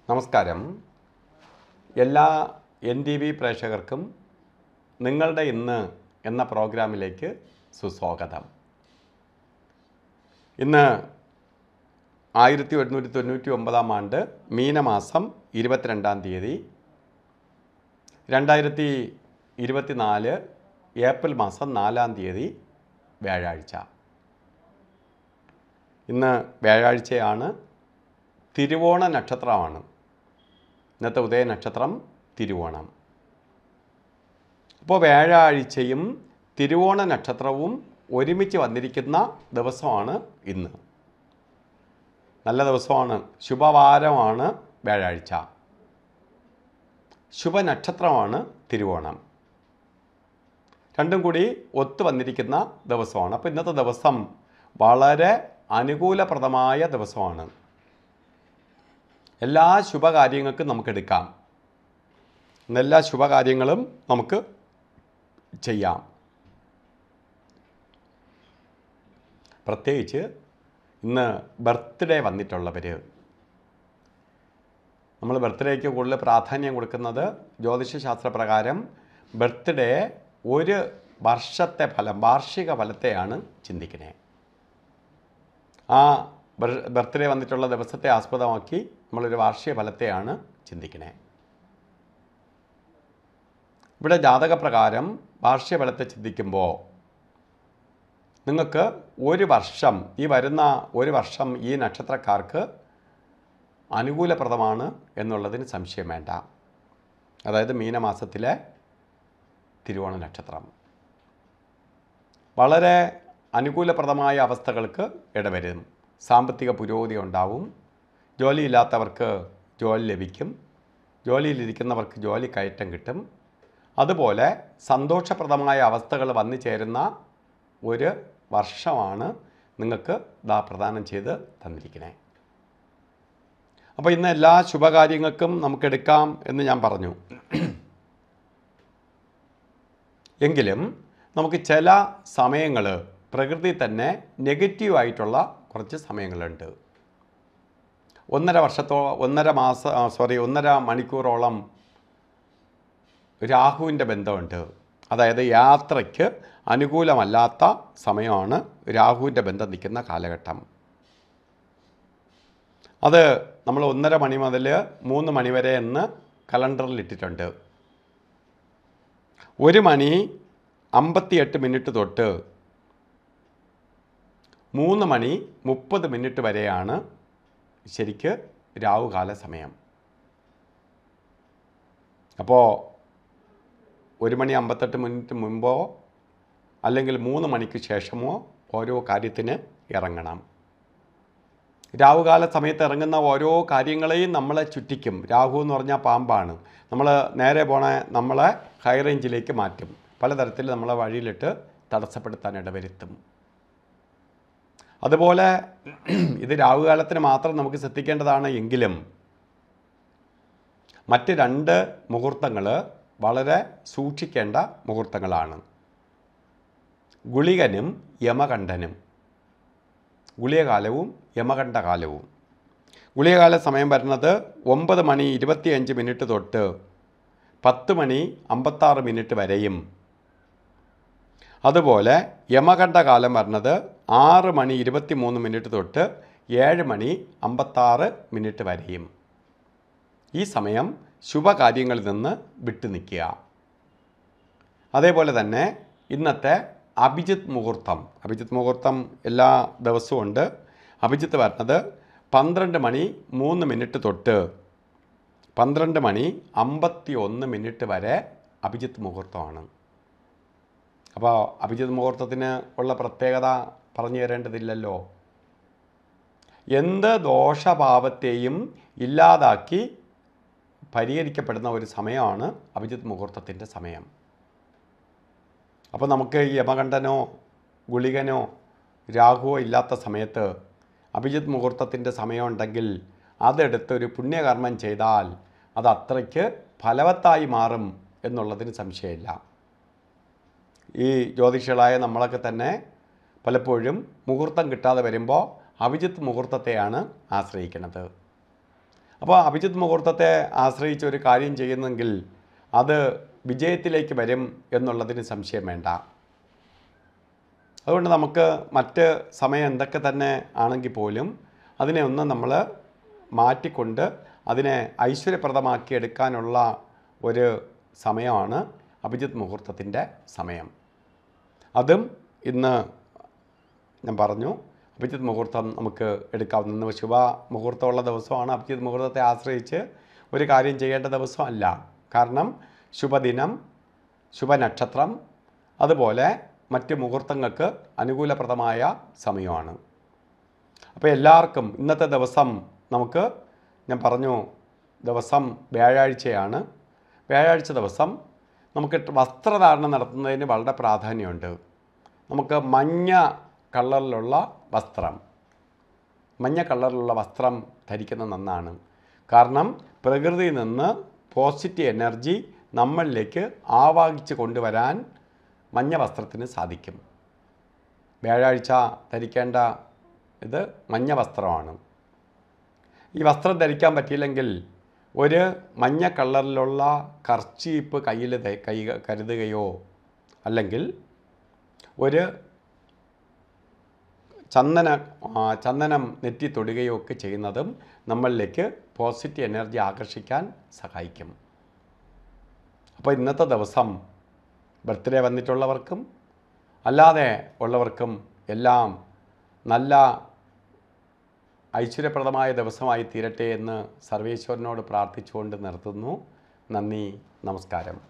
നമസ്കാരം എല്ലാ N T V പ്രേക്ഷകർക്കും നിങ്ങളുടെ ഇന്ന് എന്ന പ്രോഗ്രാമിലേക്ക് സുസ്വാഗതം ഇന്ന് ആയിരത്തി എണ്ണൂറ്റി തൊണ്ണൂറ്റി ഒമ്പതാം ആണ്ട് മീനമാസം ഇരുപത്തിരണ്ടാം തീയതി രണ്ടായിരത്തി ഇരുപത്തിനാല് ഏപ്രിൽ മാസം നാലാം തീയതി വ്യാഴാഴ്ച ഇന്ന് വ്യാഴാഴ്ചയാണ് തിരുവോണ നക്ഷത്രമാണ് ഇന്നത്തെ ഉദയ നക്ഷത്രം തിരുവോണം അപ്പോൾ വ്യാഴാഴ്ചയും തിരുവോണ നക്ഷത്രവും ഒരുമിച്ച് വന്നിരിക്കുന്ന ദിവസമാണ് ഇന്ന് നല്ല ദിവസമാണ് ശുഭവാരമാണ് വ്യാഴാഴ്ച ശുഭനക്ഷത്രമാണ് തിരുവോണം രണ്ടും കൂടി ഒത്തു വന്നിരിക്കുന്ന ദിവസമാണ് അപ്പോൾ ഇന്നത്തെ ദിവസം വളരെ അനുകൂലപ്രദമായ ദിവസമാണ് എല്ലാ ശുഭകാര്യങ്ങൾക്കും നമുക്ക് എടുക്കാം ഇന്ന് എല്ലാ ശുഭകാര്യങ്ങളും നമുക്ക് ചെയ്യാം പ്രത്യേകിച്ച് ഇന്ന് ബർത്ത്ഡേ വന്നിട്ടുള്ളവർ നമ്മൾ ബർത്ത്ഡേക്ക് കൂടുതൽ പ്രാധാന്യം കൊടുക്കുന്നത് ജ്യോതിഷശാസ്ത്ര പ്രകാരം ബർത്ത്ഡേ ഒരു വർഷത്തെ ഫലം വാർഷിക ഫലത്തെയാണ് ചിന്തിക്കുന്നത് ആ ബർത്ത്ഡേ വന്നിട്ടുള്ള ദിവസത്തെ ആസ്പദമാക്കി നമ്മളൊരു വാർഷിക ഫലത്തെയാണ് ചിന്തിക്കുന്നത് ഇവിടെ ജാതകപ്രകാരം വാർഷിക ഫലത്തെ ചിന്തിക്കുമ്പോൾ നിങ്ങൾക്ക് ഒരു വർഷം ഈ വരുന്ന ഒരു വർഷം ഈ നക്ഷത്രക്കാർക്ക് അനുകൂലപ്രദമാണ് എന്നുള്ളതിന് സംശയം വേണ്ട അതായത് മീനമാസത്തിലെ തിരുവോണ നക്ഷത്രം വളരെ അനുകൂലപ്രദമായ അവസ്ഥകൾക്ക് ഇടവരും സാമ്പത്തിക പുരോഗതി ഉണ്ടാവും ജോലിയില്ലാത്തവർക്ക് ജോലി ലഭിക്കും ജോലിയിലിരിക്കുന്നവർക്ക് ജോലി കയറ്റം കിട്ടും അതുപോലെ സന്തോഷപ്രദമായ അവസ്ഥകൾ വന്നു ചേരുന്ന ഒരു വർഷമാണ് നിങ്ങൾക്ക് ദാ പ്രദാനം ചെയ്ത് തന്നിരിക്കുന്നത് അപ്പോൾ ഇന്ന് എല്ലാ ശുഭകാര്യങ്ങൾക്കും നമുക്കെടുക്കാം എന്ന് ഞാൻ പറഞ്ഞു എങ്കിലും നമുക്ക് ചില സമയങ്ങൾ പ്രകൃതി തന്നെ നെഗറ്റീവായിട്ടുള്ള കുറച്ച് സമയങ്ങളുണ്ട് ഒന്നര വർഷത്തോ ഒന്നര മാസ സോറി ഒന്നര മണിക്കൂറോളം രാഹുവിൻ്റെ ബന്ധമുണ്ട് അതായത് യാത്രയ്ക്ക് അനുകൂലമല്ലാത്ത സമയമാണ് രാഹുവിൻ്റെ ബന്ധം നിൽക്കുന്ന കാലഘട്ടം അത് നമ്മൾ ഒന്നര മണി മുതൽ മൂന്ന് മണി വരെ എന്ന് കലണ്ടറിൽ ഇട്ടിട്ടുണ്ട് ഒരു മണി അമ്പത്തിയെട്ട് മിനിറ്റ് തൊട്ട് മൂന്ന് മണി മുപ്പത് മിനിറ്റ് വരെയാണ് ശരിക്ക് രാവുകാല സമയം അപ്പോൾ ഒരു മണി അമ്പത്തെട്ട് മിനിറ്റ് മുമ്പോ അല്ലെങ്കിൽ മൂന്ന് മണിക്ക് ശേഷമോ ഓരോ കാര്യത്തിന് ഇറങ്ങണം രാവുകാല സമയത്ത് ഇറങ്ങുന്ന ഓരോ കാര്യങ്ങളെയും നമ്മളെ ചുറ്റിക്കും രാഹു എന്ന് പറഞ്ഞാൽ പാമ്പാണ് നമ്മൾ നേരെ പോണ നമ്മളെ ഹൈ റേഞ്ചിലേക്ക് മാറ്റും പലതരത്തിൽ നമ്മളെ വഴിയിലിട്ട് തടസ്സപ്പെടുത്താൻ ഇടവരുത്തും അതുപോലെ ഇത് രാവുകാലത്തിന് മാത്രം നമുക്ക് ശ്രദ്ധിക്കേണ്ടതാണ് എങ്കിലും മറ്റ് രണ്ട് മുഹൂർത്തങ്ങൾ വളരെ സൂക്ഷിക്കേണ്ട മുഹൂർത്തങ്ങളാണ് ഗുളികനും യമകണ്ഠനും ഗുളികകാലവും യമകണ്ഠകാലവും ഗുളികകാല സമയം വരുന്നത് ഒമ്പത് മണി ഇരുപത്തിയഞ്ച് മിനിറ്റ് തൊട്ട് പത്ത് മണി അമ്പത്താറ് മിനിറ്റ് വരെയും അതുപോലെ യമകണ്ഠകാലം വരുന്നത് ആറ് മണി ഇരുപത്തി മൂന്ന് മിനിറ്റ് തൊട്ട് ഏഴ് മണി അമ്പത്താറ് മിനിറ്റ് വരെയും ഈ സമയം ശുഭകാര്യങ്ങളിൽ നിന്ന് വിട്ടു നിൽക്കുക അതേപോലെ തന്നെ ഇന്നത്തെ അഭിജിത്ത് മുഹൂർത്തം അഭിജിത്ത് മുഹൂർത്തം എല്ലാ ദിവസവും ഉണ്ട് അഭിജിത്ത് വരുന്നത് പന്ത്രണ്ട് മണി മൂന്ന് മിനിറ്റ് തൊട്ട് പന്ത്രണ്ട് മണി അമ്പത്തി ഒന്ന് മിനിറ്റ് വരെ അഭിജിത്ത് മുഹൂർത്തമാണ് അപ്പോൾ അഭിജിത്ത് മുഹൂർത്തത്തിന് ഉള്ള പ്രത്യേകത പറഞ്ഞു തരേണ്ടതില്ലല്ലോ എന്ത് ദോഷഭാവത്തെയും ഇല്ലാതാക്കി പരിഹരിക്കപ്പെടുന്ന ഒരു സമയമാണ് അഭിജിത്ത് മുഹൂർത്തത്തിൻ്റെ സമയം അപ്പോൾ നമുക്ക് യമകണ്ഠനോ ഗുളികനോ രാഹുവോ ഇല്ലാത്ത സമയത്ത് അഭിജിത്ത് മുഹൂർത്തത്തിൻ്റെ സമയമുണ്ടെങ്കിൽ അതെടുത്തൊരു പുണ്യകർമ്മം ചെയ്താൽ അത് അത്രയ്ക്ക് ഫലവത്തായി മാറും എന്നുള്ളതിന് സംശയമില്ല ഈ ജ്യോതിഷികളായ നമ്മളൊക്കെ തന്നെ പലപ്പോഴും മുഹൂർത്തം കിട്ടാതെ വരുമ്പോൾ അഭിജിത്ത് മുഹൂർത്തത്തെയാണ് ആശ്രയിക്കുന്നത് അപ്പോൾ അഭിജിത്ത് മുഹൂർത്തത്തെ ആശ്രയിച്ച് ഒരു കാര്യം ചെയ്യുന്നെങ്കിൽ അത് വിജയത്തിലേക്ക് വരും എന്നുള്ളതിന് സംശയം വേണ്ട അതുകൊണ്ട് നമുക്ക് മറ്റ് സമയം എന്തൊക്കെ തന്നെ ആണെങ്കിൽ പോലും അതിനെ ഒന്ന് നമ്മൾ മാറ്റിക്കൊണ്ട് അതിനെ ഐശ്വര്യപ്രദമാക്കി എടുക്കാനുള്ള ഒരു സമയമാണ് അഭിജിത്ത് മുഹൂർത്തത്തിൻ്റെ സമയം അതും ഇന്ന് ഞാൻ പറഞ്ഞു അഭിജിത്ത് മുഹൂർത്തം നമുക്ക് എടുക്കാവുന്ന ഇന്ന് ശുഭ മുഹൂർത്തമുള്ള ദിവസമാണ് അഭിജിത്ത് മുഹൂർത്തത്തെ ആശ്രയിച്ച് ഒരു കാര്യം ചെയ്യേണ്ട ദിവസമല്ല കാരണം ശുഭദിനം ശുഭനക്ഷത്രം അതുപോലെ മറ്റ് മുഹൂർത്തങ്ങൾക്ക് അനുകൂലപ്രദമായ സമയമാണ് അപ്പോൾ എല്ലാവർക്കും ഇന്നത്തെ ദിവസം നമുക്ക് ഞാൻ പറഞ്ഞു ദിവസം വ്യാഴാഴ്ചയാണ് വ്യാഴാഴ്ച ദിവസം നമുക്ക് വസ്ത്രധാരണം നടത്തുന്നതിന് വളരെ പ്രാധാന്യമുണ്ട് നമുക്ക് മഞ്ഞ കളറിലുള്ള വസ്ത്രം മഞ്ഞ കളറിലുള്ള വസ്ത്രം ധരിക്കുന്നത് നന്നാണ് കാരണം പ്രകൃതിയിൽ നിന്ന് പോസിറ്റീവ് എനർജി നമ്മളിലേക്ക് ആവാഹിച്ച് കൊണ്ടുവരാൻ മഞ്ഞ വസ്ത്രത്തിന് സാധിക്കും വ്യാഴാഴ്ച ധരിക്കേണ്ട ഇത് മഞ്ഞ വസ്ത്രമാണ് ഈ വസ്ത്രം ധരിക്കാൻ പറ്റിയില്ലെങ്കിൽ ഒരു മഞ്ഞ കളറിലുള്ള കർച്ചീപ്പ് കയ്യിൽ ധ- കൈ കരുതുകയോ അല്ലെങ്കിൽ ഒരു ചന്ദന ആ, ചന്ദനം നെറ്റി തൊടുകയോ ഒക്കെ ചെയ്യുന്നതും നമ്മളിലേക്ക് പോസിറ്റീവ് എനർജി ആകർഷിക്കാൻ സഹായിക്കും അപ്പോൾ ഇന്നത്തെ ദിവസം ബർത്ത്ഡേ വന്നിട്ടുള്ളവർക്കും അല്ലാതെ ഉള്ളവർക്കും എല്ലാം നല്ല ഐശ്വര്യപ്രദമായ ദിവസമായി തീരട്ടെ എന്ന് സർവേശ്വരനോട് പ്രാർത്ഥിച്ചുകൊണ്ട് നിർത്തുന്നു നന്ദി നമസ്കാരം